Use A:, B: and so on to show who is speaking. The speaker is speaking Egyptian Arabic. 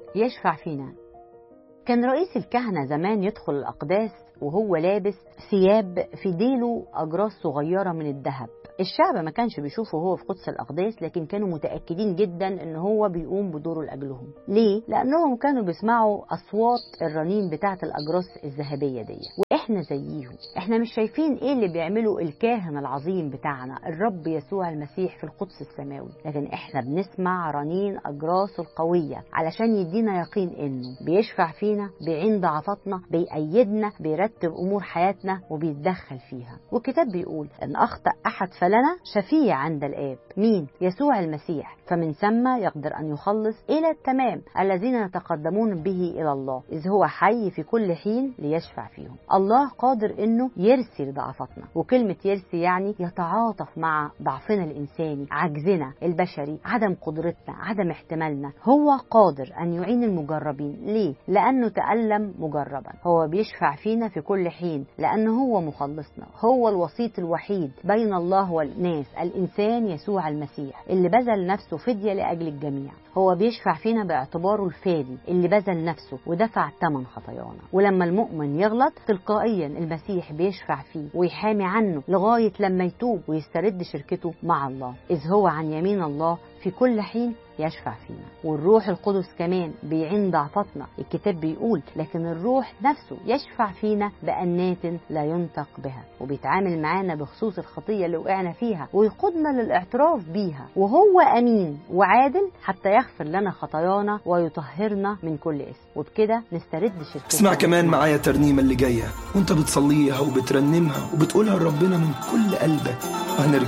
A: يشفع فينا كان رئيس الكهنة زمان يدخل الأقداس وهو لابس ثياب في ديله أجراس صغيرة من الذهب الشعب ما كانش بيشوفه هو في قدس الأقداس لكن كانوا متأكدين جدا إن هو بيقوم بدوره لأجلهم ليه؟ لأنهم كانوا بيسمعوا أصوات الرنين بتاعة الأجراس الذهبية دي وإحنا زيهم إحنا مش شايفين إيه اللي بيعمله الكاهن العظيم بتاعنا الرب يسوع المسيح في القدس السماوي لكن إحنا بنسمع رنين أجراسه القوية علشان يدينا يقين إنه بيشفع فينا بيعين ضعفاتنا بيأيدنا بيرتب أمور حياتنا وبيتدخل فيها والكتاب بيقول إن أخطأ أحد فلنا شفيع عند الآب مين؟ يسوع المسيح فمن ثم يقدر أن يخلص إلى التمام الذين يتقدمون به إلى الله إذ هو حي في كل حين ليشفع فيهم الله قادر أنه يرسي لضعفاتنا وكلمة يرسي يعني يتعاطف مع ضعفنا الإنساني عجزنا البشري عدم قدرتنا عدم احتمالنا هو قادر أن يعين المجربين ليه؟ لأنه تألم مجربا هو بيشفع فينا في كل حين لأنه هو مخلصنا هو الوسيط الوحيد بين الله والناس الإنسان يسوع المسيح اللي بذل نفسه فدية لأجل الجميع هو بيشفع فينا باعتباره الفادي اللي بذل نفسه ودفع ثمن خطايانا ولما المؤمن يغلط تلقائيا المسيح بيشفع فيه ويحامي عنه لغاية لما يتوب ويسترد شركته مع الله إذ هو عن يمين الله في كل حين يشفع فينا والروح القدس كمان بيعين ضعفاتنا الكتاب بيقول لكن الروح نفسه يشفع فينا بأنات لا ينطق بها وبيتعامل معانا بخصوص الخطية اللي وقعنا فيها ويقودنا للاعتراف بيها وهو أمين وعادل حتى يغفر لنا خطايانا ويطهرنا من كل اسم وبكده نسترد شركتنا
B: اسمع كمان معايا الترنيمة اللي جاية وانت بتصليها وبترنمها وبتقولها لربنا من كل قلبك وهنرجع